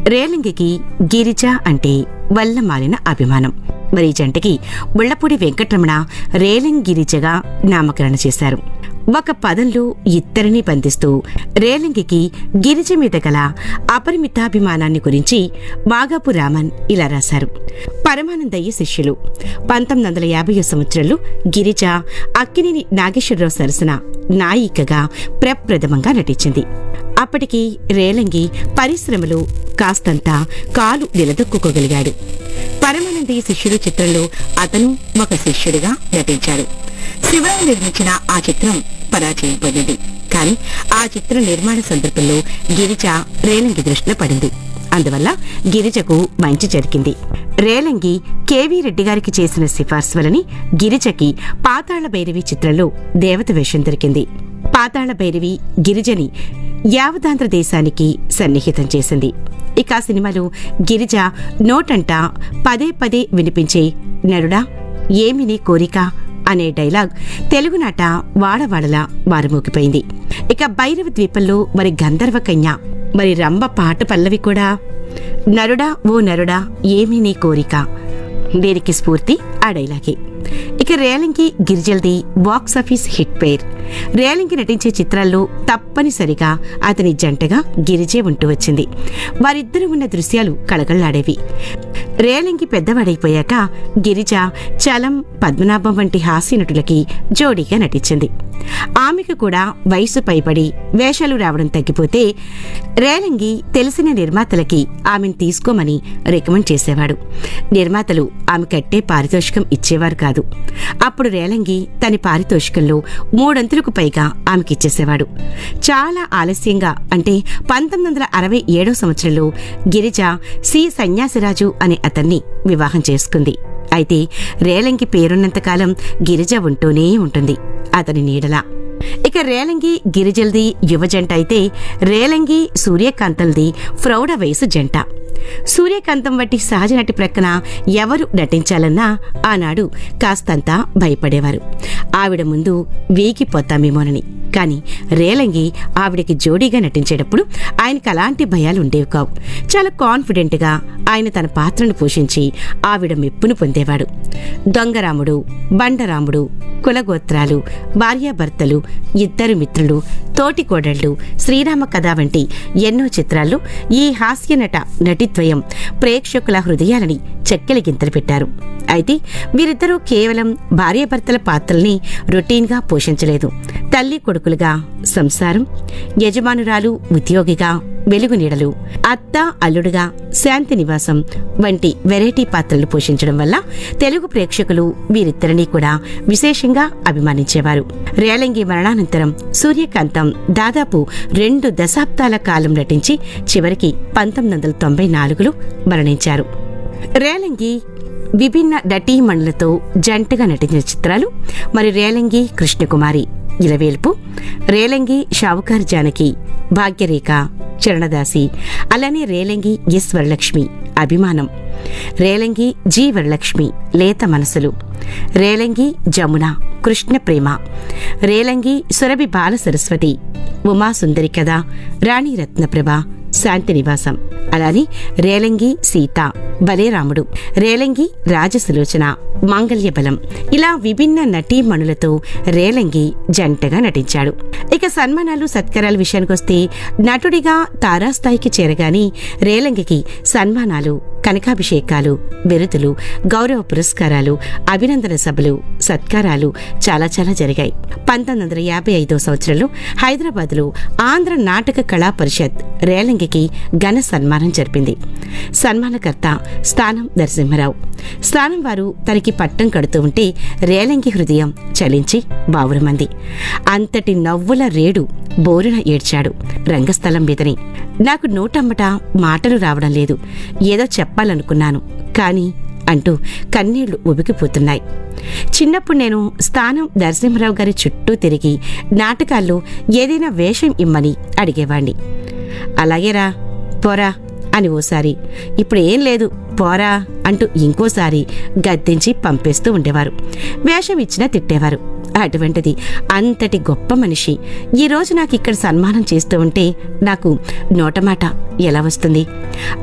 రేలింగికి గిరిజ అంటే వల్ల మారిన అభిమానం మరి ఈ జంటకి ముళ్లపూడి వెంకటరమణ రేలింగ్ గిరిజగా నామకరణ చేశారు ఒక పదంలో ఇద్దరిని బంధిస్తూ రేలింగికి గిరిజ మీద గల అపరిమితాభిమానాన్ని గురించి బాగాపు రామన్ ఇలా రాశారు పరమానందయ్య శిష్యులు పంతొమ్మిది వందల యాభై సంవత్సరంలో గిరిజ అక్కినేని నాగేశ్వరరావు సరసన నాయికగా ప్రప్రథమంగా నటించింది అప్పటికి రేలంగి పరిశ్రమలో కాస్తంత కాలు నిలదొక్కుకోగలిగాడు పరమానందయ్య శిష్యుడు చిత్రంలో అతను ఒక శిష్యుడిగా నటించాడు శివరావు నిర్మించిన ఆ చిత్రం పరాజయం పొందింది కానీ ఆ చిత్ర నిర్మాణ సందర్భంలో గిరిజ రేలంగి దృష్టిలో పడింది అందువల్ల గిరిజకు మంచి జరిగింది రేలంగి కేవీ రెడ్డి గారికి చేసిన సిఫార్సు వలని గిరిజకి పాతాళ భైరవి చిత్రంలో దేవత వేషం దొరికింది పాతాళ భైరవి గిరిజని యావదాంధ్ర దేశానికి సన్నిహితం చేసింది ఇక ఆ సినిమాలో గిరిజ నోటంట పదే పదే వినిపించే నరుడా ఏమి నీ కోరిక అనే డైలాగ్ తెలుగునాట వాడవాడలా మారుమోగిపోయింది ఇక భైరవ ద్వీపంలో మరి గంధర్వ కన్య మరి రంభ పాట పల్లవి కూడా నరుడా ఓ నరుడా ఏమి నీ కోరిక దీనికి స్ఫూర్తి ఆ డైలాగే ఇక రేలంగి గిరిజల్ది బాక్స్ ఆఫీస్ హిట్ పేర్ రేలంగి నటించే చిత్రాల్లో తప్పనిసరిగా అతని జంటగా గిరిజే ఉంటూ వచ్చింది వారిద్దరూ ఉన్న దృశ్యాలు కళకళ్లాడేవి రేలంగి పెద్దవాడైపోయాక గిరిజ చలం పద్మనాభం వంటి హాస్య నటులకి జోడీగా నటించింది ఆమెకు కూడా వయసు పైబడి వేషాలు రావడం తగ్గిపోతే రేలంగి తెలిసిన నిర్మాతలకి ఆమెను తీసుకోమని రికమెండ్ చేసేవాడు నిర్మాతలు ఆమె కట్టే పారితోషికం ఇచ్చేవారు కాదు అప్పుడు రేలంగి తన పారితోషికంలో మూడొంతులకు పైగా ఆమెకిచ్చేసేవాడు చాలా ఆలస్యంగా అంటే పంతొమ్మిది వందల అరవై ఏడో సంవత్సరంలో గిరిజ సి సన్యాసిరాజు అనే అతన్ని వివాహం చేసుకుంది అయితే రేలంగి పేరున్నంతకాలం గిరిజ ఉంటూనే ఉంటుంది అతని నీడలా ఇక రేలంగి గిరిజల్ది యువ జంట అయితే రేలంగి సూర్యకాంతంది ప్రౌఢ వయసు జంట సూర్యకాంతం వంటి సహజ నటి ప్రక్కన ఎవరు నటించాలన్నా ఆనాడు కాస్తంత భయపడేవారు ఆవిడ ముందు వీగిపోతామేమోనని కాని రేలంగి ఆవిడకి జోడీగా నటించేటప్పుడు ఆయనకు అలాంటి భయాలు ఉండేవి కావు చాలా కాన్ఫిడెంట్గా ఆయన తన పాత్రను పోషించి ఆవిడ మెప్పును పొందేవాడు దొంగరాముడు బండరాముడు కులగోత్రాలు భార్యాభర్తలు ఇద్దరు మిత్రులు తోటి కోడళ్లు శ్రీరామ కథ వంటి ఎన్నో చిత్రాల్లో ఈ హాస్య నట నటిద్వయం ప్రేక్షకుల హృదయాలని చెక్కెలి గింతలు పెట్టారు అయితే వీరిద్దరూ కేవలం భార్యాభర్తల పాత్రల్ని రొటీన్గా పోషించలేదు తల్లి కొడుకులుగా సంసారం యజమానురాలు ఉద్యోగిగా వెలుగు నీడలు అత్త అల్లుడుగా శాంతి నివాసం వంటి వెరైటీ పాత్రలు పోషించడం వల్ల తెలుగు ప్రేక్షకులు వీరిద్దరినీ కూడా విశేషంగా అభిమానించేవారు రేలంగి మరణానంతరం సూర్యకాంతం దాదాపు రెండు దశాబ్దాల కాలం నటించి చివరికి పంతొమ్మిది వందల తొంభై నాలుగులో మరణించారు రేలంగి విభిన్న నటీమణులతో జంటగా నటించిన చిత్రాలు మరి రేలంగి కృష్ణకుమారి ఇలవేల్పు రేలంగి షావుకార్ జానకి భాగ్యరేఖ చరణదాసి అలానే రేలంగి ఎస్ వరలక్ష్మి అభిమానం రేలంగి జి వరలక్ష్మి లేత మనసులు రేలంగి జమున కృష్ణ ప్రేమ రేలంగి సురభి బాల సరస్వతి ఉమా సుందరి కథ రాణి రత్నప్రభ శాంతి నివాసం అలానే రేలంగి సీత బలేరాముడు రేలంగి రాజసులోచన మాంగళ్య బలం ఇలా విభిన్న నటీమణులతో రేలంగి జంటగా నటించాడు ఇక సన్మానాలు సత్కారాల విషయానికొస్తే నటుడిగా తారాస్థాయికి చేరగాని రేలంగికి సన్మానాలు కనకాభిషేకాలు బిరుదులు గౌరవ పురస్కారాలు అభినందన సభలు సత్కారాలు చాలా చాలా జరిగాయి పంతొమ్మిది వందల యాభై ఐదో సంవత్సరంలో హైదరాబాద్లో ఆంధ్ర నాటక కళా పరిషత్ రేలంగికి ఘన సన్మానం జరిపింది సన్మానకర్త స్థానం నరసింహరావు స్థానం వారు తనకి పట్టం కడుతూ ఉంటే రేలంగి హృదయం చలించి బావురమంది అంతటి నవ్వుల రేడు బోరున ఏడ్చాడు రంగస్థలం మీదని నాకు నోటమ్మట మాటలు రావడం లేదు ఏదో చెప్పాలనుకున్నాను కానీ అంటూ కన్నీళ్లు ఉబికిపోతున్నాయి చిన్నప్పుడు నేను స్థానం నరసింహరావు గారి చుట్టూ తిరిగి నాటకాల్లో ఏదైనా వేషం ఇమ్మని అడిగేవాణ్ణి అలాగేరా పోరా అని ఓసారి ఇప్పుడు ఏం లేదు పోరా అంటూ ఇంకోసారి గద్దించి పంపేస్తూ ఉండేవారు వేషం ఇచ్చినా తిట్టేవారు అటువంటిది అంతటి గొప్ప మనిషి ఈ రోజు నాకు ఇక్కడ సన్మానం చేస్తూ ఉంటే నాకు నోటమాట ఎలా వస్తుంది